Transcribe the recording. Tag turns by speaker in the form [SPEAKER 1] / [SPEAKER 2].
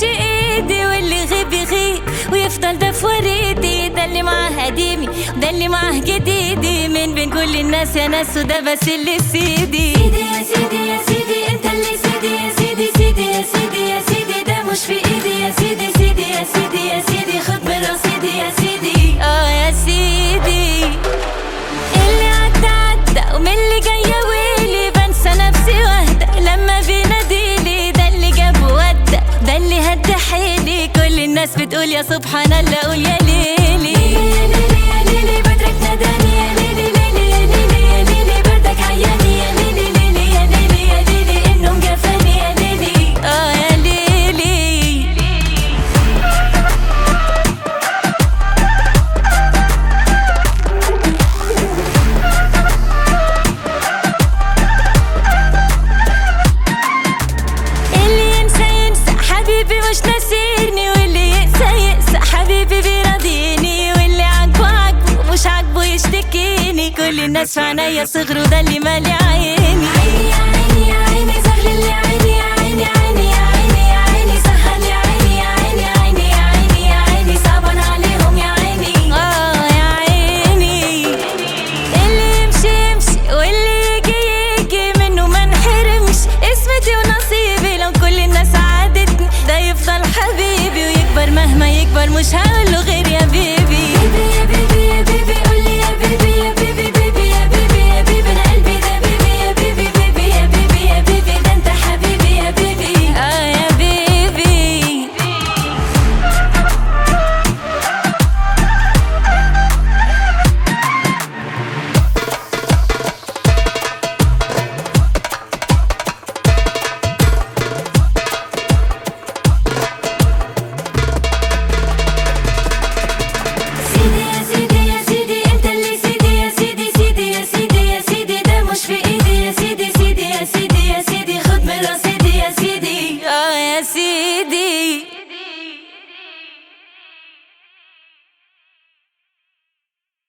[SPEAKER 1] ايدي واللي يغيب يغيب ويفضل ده في وريدي ده اللي معاه قديمي ده اللي معاه جديدي من بين كل الناس يا ناس وده بس اللي سيدي سيدي يا سيدي يا سيدي انت اللي سيدي يا سيدي سيدي يا سيدي يا سيدي ده مش في ايدي يا سيدي سيدي يا سيدي يا سيدي خد من رصيدي يا سيدي اه يا سيدي اللي عدى عدى ومن اللي جاية ويلي بنسى نفسي واهدى لما بيناديلي ده اللي جاب ودى ده اللي هدى حيلي كل الناس بتقول يا سبحان الله قول يا ليلي يا ليلي يا ليلي بدرك ناداني يا ليلي ليلي يا ليلي يا ليلي بردك عياني يا ليلي ليلي يا ليلي يا ليلي النوم جفاني يا ليلي اه يا ليلي اللي ينسى ينسى حبيبي مش ناسيني واللي يقسى يقسى حبيبي بيراضيني واللي عاجبه عاجبه مش عاجبه يشتكيني كل الناس في عينيا صغروا ده اللي مالي عيني عيني يا عيني يا عيني سهل اللي عيني يا عيني عيني يا عيني يا عيني سهل يا عيني يا عيني عيني يا عيني يا عيني صعبان عليهم يا عيني اه يا عيني اللي يمشي يمشي واللي يجي يجي منه ما نحرمش اسمتي ونصيبي لو كل الناس عادتني ده يفضل حبيبي ويكبر مهما يكبر مش هقوله غير يا بيبي يا بيبي يا بيبي قولي يا بيبي يا بيبي بيبي يا بيبي يا بيبي انا قلبي ده بيبي يا بيبي بيبي يا بيبي يا بيبي ده انت حبيبي يا بيبي اه يا بيبي سيدي يا سيدي يا سيدي انت اللي سيدي يا سيدي سيدي يا سيدي يا سيدي ده مش في ايدي يا سيدي سيدي يا سيدي يا سيدي خد من رصيدي يا سيدي اه يا سيدي